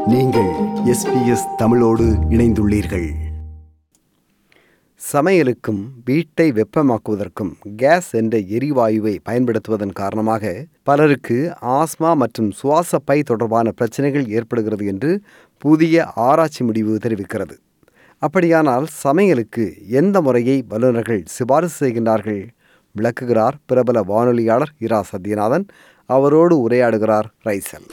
நீங்கள் எஸ்பிஎஸ் தமிழோடு இணைந்துள்ளீர்கள் சமையலுக்கும் வீட்டை வெப்பமாக்குவதற்கும் கேஸ் என்ற எரிவாயுவை பயன்படுத்துவதன் காரணமாக பலருக்கு ஆஸ்மா மற்றும் சுவாச பை தொடர்பான பிரச்சனைகள் ஏற்படுகிறது என்று புதிய ஆராய்ச்சி முடிவு தெரிவிக்கிறது அப்படியானால் சமையலுக்கு எந்த முறையை வல்லுநர்கள் சிபாரிசு செய்கின்றார்கள் விளக்குகிறார் பிரபல வானொலியாளர் இரா சத்யநாதன் அவரோடு உரையாடுகிறார் ரைசல்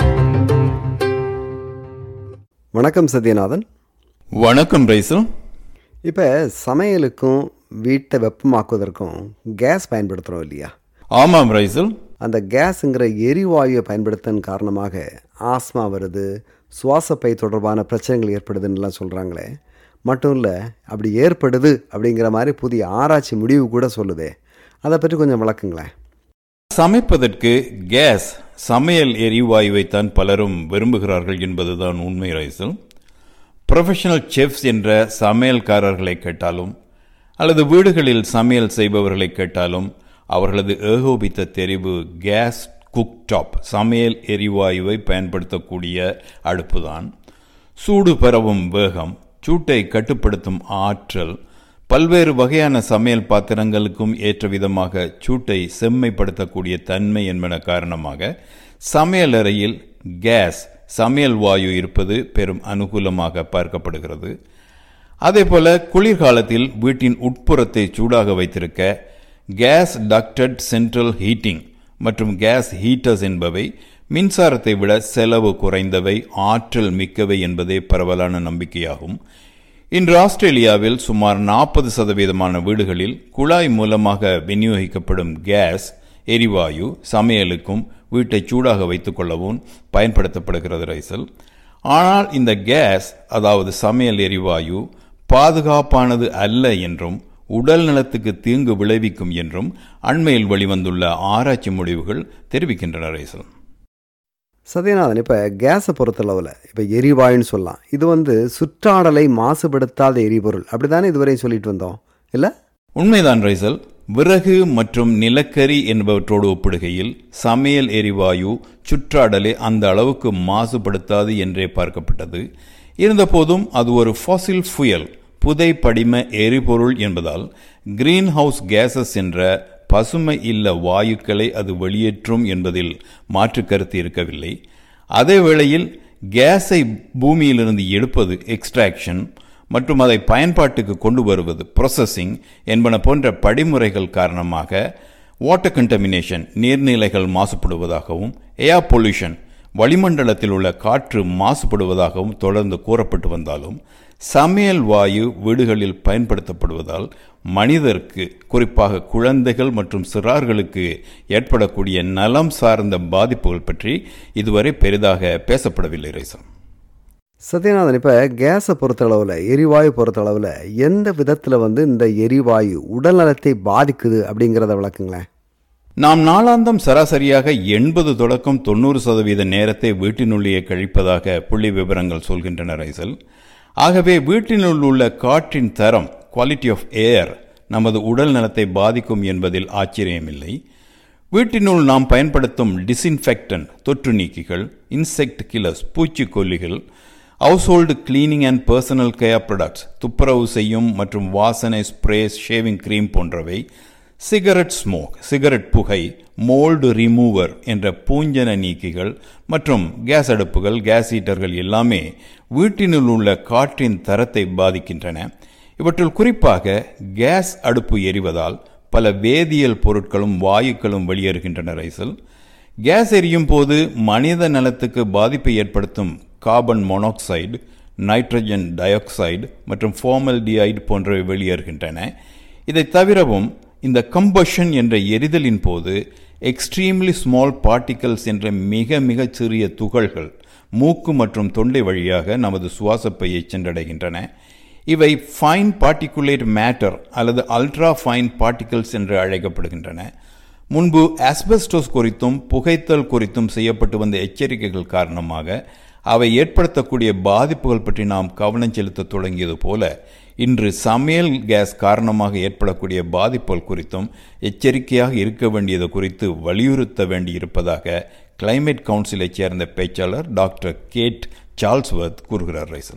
வணக்கம் சத்யநாதன் வணக்கம் ரைசல் இப்போ சமையலுக்கும் வீட்டை வெப்பமாக்குவதற்கும் கேஸ் பயன்படுத்துகிறோம் இல்லையா ஆமாம் ரைசல் அந்த கேஸுங்கிற எரிவாயுவை பயன்படுத்தன் காரணமாக ஆஸ்மா வருது சுவாசப்பை தொடர்பான பிரச்சனைகள் ஏற்படுதுன்னுலாம் சொல்கிறாங்களே மட்டும் இல்லை அப்படி ஏற்படுது அப்படிங்கிற மாதிரி புதிய ஆராய்ச்சி முடிவு கூட சொல்லுதே அதை பற்றி கொஞ்சம் விளக்குங்களேன் சமைப்பதற்கு கேஸ் சமையல் எரிவாயுவைத்தான் பலரும் விரும்புகிறார்கள் என்பதுதான் உண்மை ரைசல் ப்ரொஃபஷனல் செஃப்ஸ் என்ற சமையல்காரர்களை கேட்டாலும் அல்லது வீடுகளில் சமையல் செய்பவர்களை கேட்டாலும் அவர்களது ஏகோபித்த தெரிவு கேஸ் குக் டாப் சமையல் எரிவாயுவை பயன்படுத்தக்கூடிய அடுப்புதான் சூடு பரவும் வேகம் சூட்டை கட்டுப்படுத்தும் ஆற்றல் பல்வேறு வகையான சமையல் பாத்திரங்களுக்கும் ஏற்ற விதமாக சூட்டை செம்மைப்படுத்தக்கூடிய தன்மை என்பன காரணமாக சமையல் அறையில் கேஸ் சமையல் வாயு இருப்பது பெரும் அனுகூலமாக பார்க்கப்படுகிறது அதேபோல குளிர்காலத்தில் வீட்டின் உட்புறத்தை சூடாக வைத்திருக்க கேஸ் டக்டட் சென்ட்ரல் ஹீட்டிங் மற்றும் கேஸ் ஹீட்டர்ஸ் என்பவை மின்சாரத்தை விட செலவு குறைந்தவை ஆற்றல் மிக்கவை என்பதே பரவலான நம்பிக்கையாகும் இன்று ஆஸ்திரேலியாவில் சுமார் நாற்பது சதவீதமான வீடுகளில் குழாய் மூலமாக விநியோகிக்கப்படும் கேஸ் எரிவாயு சமையலுக்கும் வீட்டை சூடாக வைத்துக் கொள்ளவும் பயன்படுத்தப்படுகிறது ரைசல் ஆனால் இந்த கேஸ் அதாவது சமையல் எரிவாயு பாதுகாப்பானது அல்ல என்றும் உடல் நலத்துக்கு தீங்கு விளைவிக்கும் என்றும் அண்மையில் வெளிவந்துள்ள ஆராய்ச்சி முடிவுகள் தெரிவிக்கின்றன ரைசல் சத்யநாதன் இப்போ கேஸை பொறுத்தளவில் இப்போ எரிவாயுன்னு சொல்லலாம் இது வந்து சுற்றாடலை மாசுபடுத்தாத எரிபொருள் அப்படி தானே இதுவரை சொல்லிட்டு வந்தோம் இல்லை உண்மைதான் ரைசல் விறகு மற்றும் நிலக்கரி என்பவற்றோடு ஒப்பிடுகையில் சமையல் எரிவாயு சுற்றாடலை அந்த அளவுக்கு மாசுபடுத்தாது என்றே பார்க்கப்பட்டது இருந்தபோதும் அது ஒரு ஃபாசில் ஃபுயல் புதை படிம எரிபொருள் என்பதால் கிரீன் ஹவுஸ் கேசஸ் என்ற பசுமை இல்ல வாயுக்களை அது வெளியேற்றும் என்பதில் மாற்று கருத்து இருக்கவில்லை அதே வேளையில் கேஸை பூமியிலிருந்து எடுப்பது எக்ஸ்ட்ராக்ஷன் மற்றும் அதை பயன்பாட்டுக்கு கொண்டு வருவது ப்ரொசஸிங் என்பன போன்ற படிமுறைகள் காரணமாக வாட்டர் கண்டமினேஷன் நீர்நிலைகள் மாசுபடுவதாகவும் ஏர் பொல்யூஷன் வளிமண்டலத்தில் உள்ள காற்று மாசுபடுவதாகவும் தொடர்ந்து கூறப்பட்டு வந்தாலும் சமையல் வாயு வீடுகளில் பயன்படுத்தப்படுவதால் மனிதருக்கு குறிப்பாக குழந்தைகள் மற்றும் சிறார்களுக்கு ஏற்படக்கூடிய நலம் சார்ந்த பாதிப்புகள் பற்றி இதுவரை பெரிதாக பேசப்படவில்லை ரைசம் சத்யநாதன் இப்போ கேஸை பொறுத்தளவில் எரிவாயு பொறுத்தளவில் எந்த விதத்தில் வந்து இந்த எரிவாயு உடல் நலத்தை பாதிக்குது அப்படிங்கிறத விளக்குங்களேன் நாம் நாளாந்தம் சராசரியாக எண்பது தொடக்கம் தொண்ணூறு சதவீத நேரத்தை வீட்டினுள்ளே கழிப்பதாக புள்ளி விவரங்கள் சொல்கின்றன ரைசல் ஆகவே வீட்டினுள் உள்ள காற்றின் தரம் குவாலிட்டி ஆஃப் ஏர் நமது உடல் நலத்தை பாதிக்கும் என்பதில் ஆச்சரியமில்லை வீட்டினுள் நாம் பயன்படுத்தும் டிஸ்இன்ஃபெக்டன்ட் தொற்று நீக்கிகள் இன்செக்ட் கில்லர்ஸ் பூச்சிக்கொல்லிகள் household cleaning and personal care products துப்புரவு செய்யும் மற்றும் வாசனை ஸ்ப்ரேஸ் ஷேவிங் கிரீம் போன்றவை சிகரெட் ஸ்மோக் சிகரெட் புகை மோல்டு ரிமூவர் என்ற பூஞ்சன நீக்கிகள் மற்றும் கேஸ் அடுப்புகள் கேஸ் ஹீட்டர்கள் எல்லாமே வீட்டினுள் உள்ள காற்றின் தரத்தை பாதிக்கின்றன இவற்றில் குறிப்பாக கேஸ் அடுப்பு எரிவதால் பல வேதியியல் பொருட்களும் வாயுக்களும் வெளியேறுகின்றன ரைசல் கேஸ் எரியும் போது மனித நலத்துக்கு பாதிப்பை ஏற்படுத்தும் கார்பன் மொனாக்சைடு நைட்ரஜன் டயோக்சைடு மற்றும் ஃபார்மல்டிஐடு போன்றவை வெளியேறுகின்றன இதை தவிரவும் இந்த கம்பஷன் என்ற எரிதலின் போது எக்ஸ்ட்ரீம்லி ஸ்மால் பார்ட்டிகல்ஸ் என்ற மிக மிகச் சிறிய துகள்கள் மூக்கு மற்றும் தொண்டை வழியாக நமது சுவாசப்பையை சென்றடைகின்றன இவை ஃபைன் பார்ட்டிகுலேட் மேட்டர் அல்லது அல்ட்ரா ஃபைன் பார்ட்டிகல்ஸ் என்று அழைக்கப்படுகின்றன முன்பு ஆஸ்பெஸ்டோஸ் குறித்தும் புகைத்தல் குறித்தும் செய்யப்பட்டு வந்த எச்சரிக்கைகள் காரணமாக அவை ஏற்படுத்தக்கூடிய பாதிப்புகள் பற்றி நாம் கவனம் செலுத்த தொடங்கியது போல இன்று சமையல் கேஸ் காரணமாக ஏற்படக்கூடிய பாதிப்புகள் குறித்தும் எச்சரிக்கையாக இருக்க வேண்டியது குறித்து வலியுறுத்த வேண்டியிருப்பதாக கிளைமேட் கவுன்சிலைச் சேர்ந்த பேச்சாளர் டாக்டர் கேட் சார்ல்ஸ்வர்த் கூறுகிறார் ரைசல்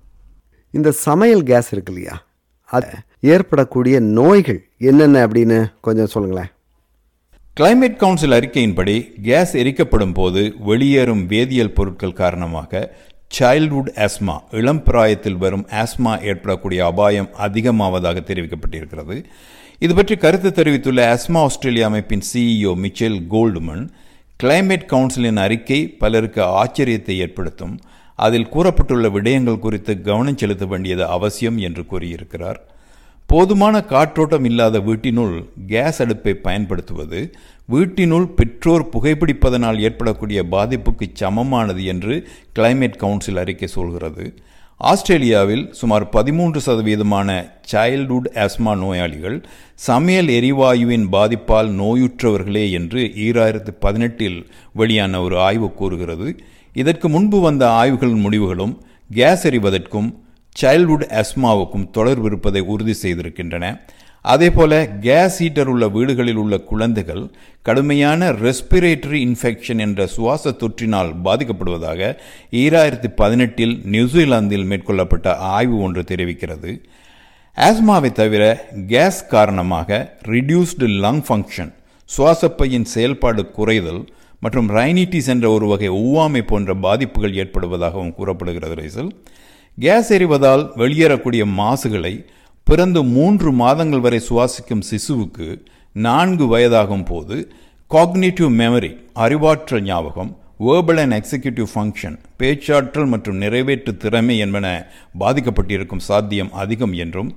இந்த சமையல் கேஸ் இருக்கு இல்லையா அது ஏற்படக்கூடிய நோய்கள் என்னென்ன அப்படின்னு கொஞ்சம் சொல்லுங்களேன் கிளைமேட் கவுன்சில் அறிக்கையின்படி கேஸ் எரிக்கப்படும் போது வெளியேறும் வேதியியல் பொருட்கள் காரணமாக சைல்ட்ஹுட் ஆஸ்மா இளம் பிராயத்தில் வரும் ஆஸ்மா ஏற்படக்கூடிய அபாயம் அதிகமாவதாக தெரிவிக்கப்பட்டிருக்கிறது இது பற்றி கருத்து தெரிவித்துள்ள ஆஸ்மா ஆஸ்திரேலியா அமைப்பின் சிஇஓ மிச்சேல் கோல்டுமன் கிளைமேட் கவுன்சிலின் அறிக்கை பலருக்கு ஆச்சரியத்தை ஏற்படுத்தும் அதில் கூறப்பட்டுள்ள விடயங்கள் குறித்து கவனம் செலுத்த வேண்டியது அவசியம் என்று கூறியிருக்கிறார் போதுமான காற்றோட்டம் இல்லாத வீட்டினுள் கேஸ் அடுப்பை பயன்படுத்துவது வீட்டினுள் பெற்றோர் புகைப்பிடிப்பதனால் ஏற்படக்கூடிய பாதிப்புக்கு சமமானது என்று கிளைமேட் கவுன்சில் அறிக்கை சொல்கிறது ஆஸ்திரேலியாவில் சுமார் பதிமூன்று சதவீதமான சைல்ட்ஹுட் ஆஸ்மா நோயாளிகள் சமையல் எரிவாயுவின் பாதிப்பால் நோயுற்றவர்களே என்று ஈராயிரத்து பதினெட்டில் வெளியான ஒரு ஆய்வு கூறுகிறது இதற்கு முன்பு வந்த ஆய்வுகளின் முடிவுகளும் கேஸ் எறிவதற்கும் சைல்ட்ஹுட் ஆஸ்மாவுக்கும் தொடர்பு இருப்பதை உறுதி செய்திருக்கின்றன அதேபோல கேஸ் ஹீட்டர் உள்ள வீடுகளில் உள்ள குழந்தைகள் கடுமையான ரெஸ்பிரேட்டரி இன்ஃபெக்ஷன் என்ற சுவாச தொற்றினால் பாதிக்கப்படுவதாக ஈராயிரத்தி பதினெட்டில் நியூசிலாந்தில் மேற்கொள்ளப்பட்ட ஆய்வு ஒன்று தெரிவிக்கிறது ஆஸ்மாவை தவிர கேஸ் காரணமாக ரிடியூஸ்டு லங் ஃபங்க்ஷன் சுவாசப்பையின் செயல்பாடு குறைதல் மற்றும் ரைனிட்டிஸ் என்ற ஒரு வகை ஒவ்வாமை போன்ற பாதிப்புகள் ஏற்படுவதாகவும் கூறப்படுகிறது ரைசல் கேஸ் எறிவதால் வெளியேறக்கூடிய மாசுகளை பிறந்து மூன்று மாதங்கள் வரை சுவாசிக்கும் சிசுவுக்கு நான்கு வயதாகும் போது காக்னேட்டிவ் மெமரி அறிவாற்றல் ஞாபகம் வேர்பல் அண்ட் எக்ஸிக்யூட்டிவ் ஃபங்க்ஷன் பேச்சாற்றல் மற்றும் நிறைவேற்று திறமை என்பன பாதிக்கப்பட்டிருக்கும் சாத்தியம் அதிகம் என்றும்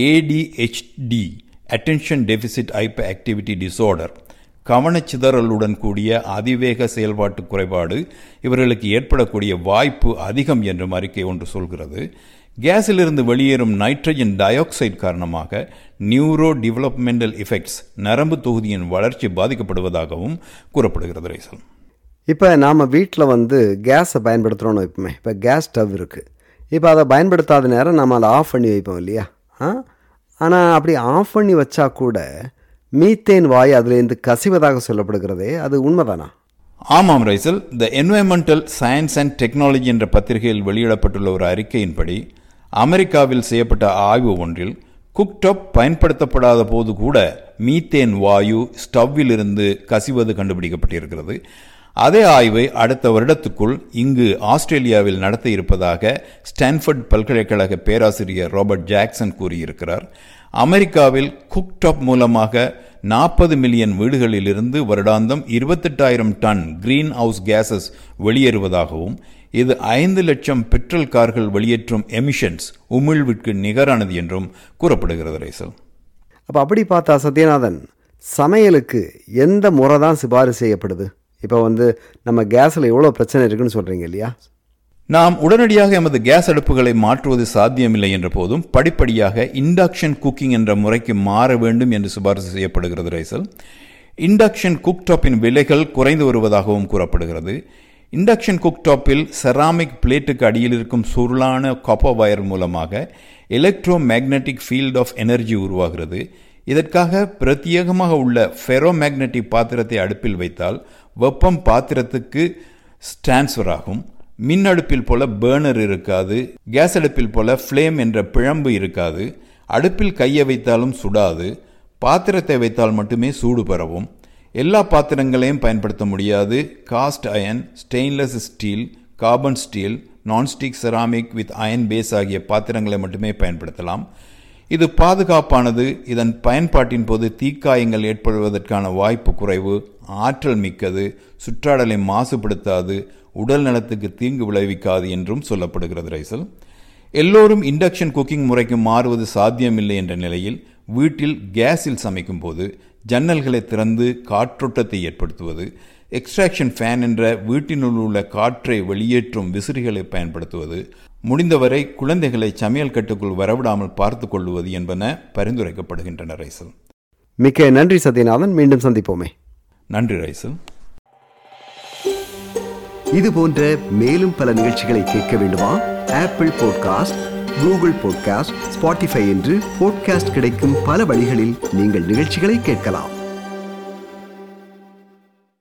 ADHD attention deficit hyperactivity disorder கவனச்சிதறலுடன் கூடிய அதிவேக செயல்பாட்டு குறைபாடு இவர்களுக்கு ஏற்படக்கூடிய வாய்ப்பு அதிகம் என்றும் அறிக்கை ஒன்று சொல்கிறது கேஸிலிருந்து வெளியேறும் நைட்ரஜன் டை ஆக்சைடு காரணமாக நியூரோ டெவலப்மெண்டல் எஃபெக்ட்ஸ் நரம்பு தொகுதியின் வளர்ச்சி பாதிக்கப்படுவதாகவும் கூறப்படுகிறது ரைசல் இப்போ நாம் வீட்டில் வந்து கேஸை பயன்படுத்துகிறோன்னு வைப்போமே இப்போ கேஸ் ஸ்டவ் இருக்குது இப்போ அதை பயன்படுத்தாத நேரம் நம்ம அதை ஆஃப் பண்ணி வைப்போம் இல்லையா ஆ ஆனால் அப்படி ஆஃப் பண்ணி வச்சா கூட மீத்தேன் வாய் அதிலேருந்து கசிவதாக சொல்லப்படுகிறதே அது உண்மைதானா ஆமாம் ரைசல் the environmental science and technology என்ற பத்திரிகையில் வெளியிடப்பட்டுள்ள ஒரு அறிக்கையின்படி அமெரிக்காவில் செய்யப்பட்ட ஆய்வு ஒன்றில் குக்டாப் பயன்படுத்தப்படாத போது கூட மீத்தேன் வாயு ஸ்டவ்வில் இருந்து கசிவது கண்டுபிடிக்கப்பட்டிருக்கிறது அதே ஆய்வை அடுத்த வருடத்துக்குள் இங்கு ஆஸ்திரேலியாவில் நடத்த இருப்பதாக ஸ்டான்ஃபர்ட் பல்கலைக்கழக பேராசிரியர் ராபர்ட் ஜாக்சன் கூறியிருக்கிறார் அமெரிக்காவில் குக்டாப் மூலமாக நாற்பது மில்லியன் வீடுகளிலிருந்து வருடாந்தம் இருபத்தெட்டாயிரம் டன் கிரீன் ஹவுஸ் கேசஸ் வெளியேறுவதாகவும் இது ஐந்து லட்சம் பெட்ரோல் கார்கள் வெளியேற்றும் எமிஷன்ஸ் உமிழ்விற்கு நிகரானது என்றும் கூறப்படுகிறது ரைசல் அப்போ அப்படி பார்த்தா சத்யநாதன் சமையலுக்கு எந்த முறை தான் சிபாரிசு செய்யப்படுது இப்போ வந்து நம்ம கேஸில் எவ்வளோ பிரச்சனை இருக்குன்னு சொல்கிறீங்க இல்லையா நாம் உடனடியாக எமது கேஸ் அடுப்புகளை மாற்றுவது சாத்தியமில்லை என்ற போதும் படிப்படியாக இண்டக்ஷன் குக்கிங் என்ற முறைக்கு மாற வேண்டும் என்று சிபாரிசு செய்யப்படுகிறது ரைசல் இண்டக்ஷன் குக்டாப்பின் விலைகள் குறைந்து வருவதாகவும் கூறப்படுகிறது இண்டக்ஷன் குக்டாப்பில் செராமிக் பிளேட்டுக்கு அடியில் இருக்கும் சுருளான காப்பர் வயர் மூலமாக electromagnetic field of energy உருவாகிறது இதற்காக பிரத்யேகமாக உள்ள ஃபெரோ மேக்னெட்டிக் பாத்திரத்தை அடுப்பில் வைத்தால் வெப்பம் பாத்திரத்துக்கு டிரான்ஸ்ஃபர் ஆகும் மின் அடுப்பில் போல பேர்னர் இருக்காது கேஸ் அடுப்பில் போல ஃப்ளேம் என்ற பிழம்பு இருக்காது அடுப்பில் கையை வைத்தாலும் சுடாது பாத்திரத்தை வைத்தால் மட்டுமே சூடு பெறவும் எல்லா பாத்திரங்களையும் பயன்படுத்த முடியாது cast iron stainless steel carbon steel nonstick ceramic with iron base ஆகிய பாத்திரங்களை மட்டுமே பயன்படுத்தலாம் இது பாதுகாப்பானது இதன் பயன்பாட்டின் போது தீக்காயங்கள் ஏற்படுவதற்கான வாய்ப்பு குறைவு ஆற்றல் மிக்கது சுற்றாடலை மாசுபடுத்தாது உடல் நலத்துக்கு தீங்கு விளைவிக்காது என்றும் சொல்லப்படுகிறது ரைசல் எல்லோரும் இண்டக்ஷன் குக்கிங் முறைக்கு மாறுவது சாத்தியமில்லை என்ற நிலையில் வீட்டில் கேஸில் சமைக்கும் போது ஜன்னல்களை திறந்து காற்றோட்டத்தை ஏற்படுத்துவது எக்ஸ்ட்ராக்ஷன் ஃபேன் என்ற வீட்டினுள் உள்ள காற்றை வெளியேற்றும் விசிறிகளை பயன்படுத்துவது முடிந்தவரை குழந்தைகளை சமையல் கட்டுக்குள் வரவிடாமல் பார்த்து கொள்வது என்பன பரிந்துரைக்கப்படுகின்றன ரைசல் மிக்க நன்றி சத்யநாதன் மீண்டும் சந்திப்போமே நன்றி ரைசல் இது போன்ற மேலும் பல நிகழ்ச்சிகளை கேட்க வேண்டுமா Apple podcast Google podcast Spotify என்று பாட்காஸ்ட் கிடைக்கும் பல வழிகளில் நீங்கள் நிகழ்ச்சிகளை கேட்கலாம்